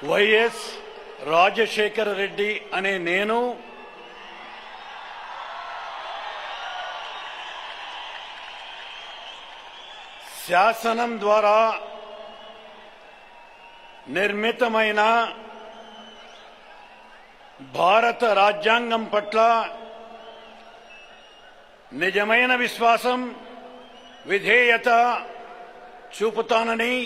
YS Rajasekhara Reddy అనే నేను శాసనం ద్వారా నిర్మితమైన భారత రాజ్యాంగం పట్ల నిజమైన విశ్వాసం విధేయత చూపుతానని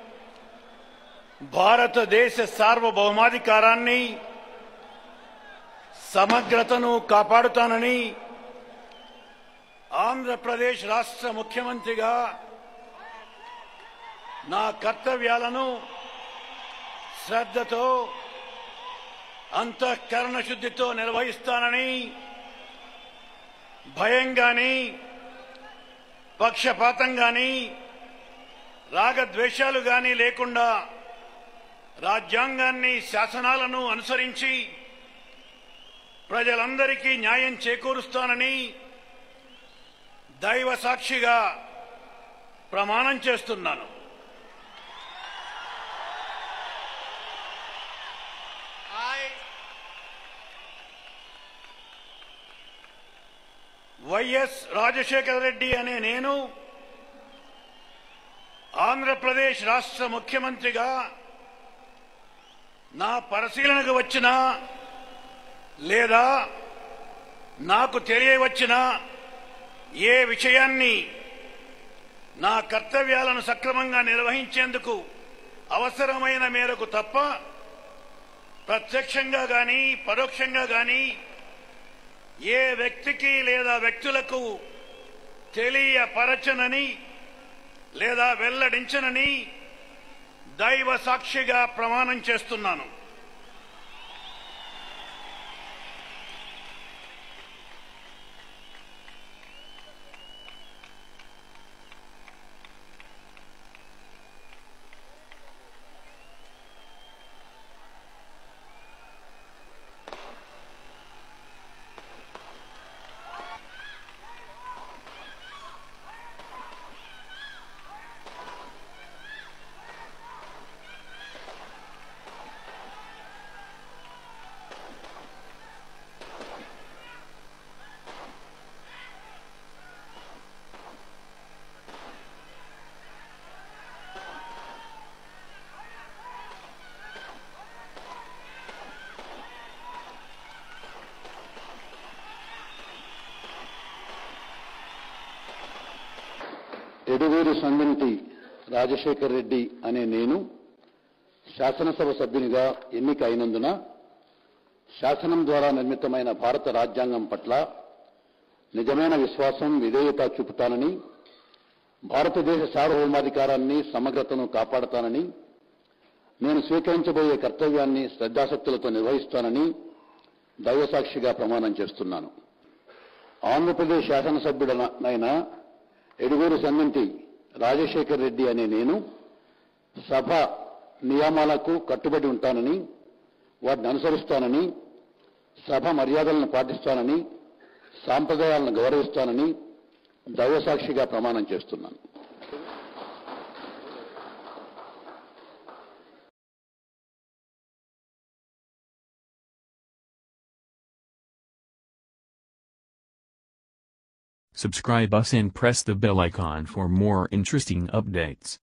భారతదేశ సార్వభౌమాధికారాన్ని సమగ్రతను కాపాడుతానని ఆంధ్రప్రదేశ్ రాష్ట్ర ముఖ్యమంత్రిగా నా కర్తవ్యాలను శ్రద్ధతో అంతఃకరణ శుద్ధితో నిర్వహిస్తానని భయం గాని పక్షపాతం గాని రాగద్వేషాలు గాని లేకుండా రాజ్యాంగాన్ని శాసనాలను అనుసరించి ప్రజలందరికీ న్యాయం చేకూరుస్తానని దైవ సాక్షిగా ప్రమాణం చేస్తున్నాను I, వైఎస్ రాజశేఖర రెడ్డి అనే నేను ఆంధ్రప్రదేశ్ రాష్ట్ర ముఖ్యమంత్రిగా నా పరిశీలనకు వచ్చిన లేదా నాకు తెలియవచ్చిన ఏ విషయాన్ని నా కర్తవ్యాలను సక్రమంగా నిర్వహించేందుకు అవసరమైన మేరకు తప్ప ప్రత్యక్షంగా గాని పరోక్షంగా గాని ఏ వ్యక్తికి లేదా వ్యక్తులకు తెలియపరచనని లేదా వెల్లడించనని దైవ సాక్షిగా ప్రమాణం చేస్తున్నాను ఎడుగూరు సంగంటి రాజశేఖర్ రెడ్డి అనే నేను శాసనసభ సభ్యునిగా ఎన్నిక అయినందున శాసనం ద్వారా నిర్మితమైన భారత రాజ్యాంగం పట్ల నిజమైన విశ్వాసం విధేయత చూపుతానని భారతదేశ సార్వభౌమాధికారాన్ని సమగ్రతను కాపాడతానని నేను స్వీకరించబోయే కర్తవ్యాన్ని శ్రద్ధాశక్తులతో నిర్వహిస్తానని దైవసాక్షిగా ప్రమాణం చేస్తున్నాను ఆంధ్రప్రదేశ్ శాసనసభ్యుడనైన ఎడుగూరు సంగంటి రాజశేఖర్ రెడ్డి అనే నేను సభ నియమాలకు కట్టుబడి ఉంటానని వాటిని అనుసరిస్తానని సభ మర్యాదలను పాటిస్తానని సాంప్రదాయాలను గౌరవిస్తానని దైవసాక్షిగా ప్రమాణం చేస్తున్నాను Subscribe us and press the bell icon for more interesting updates.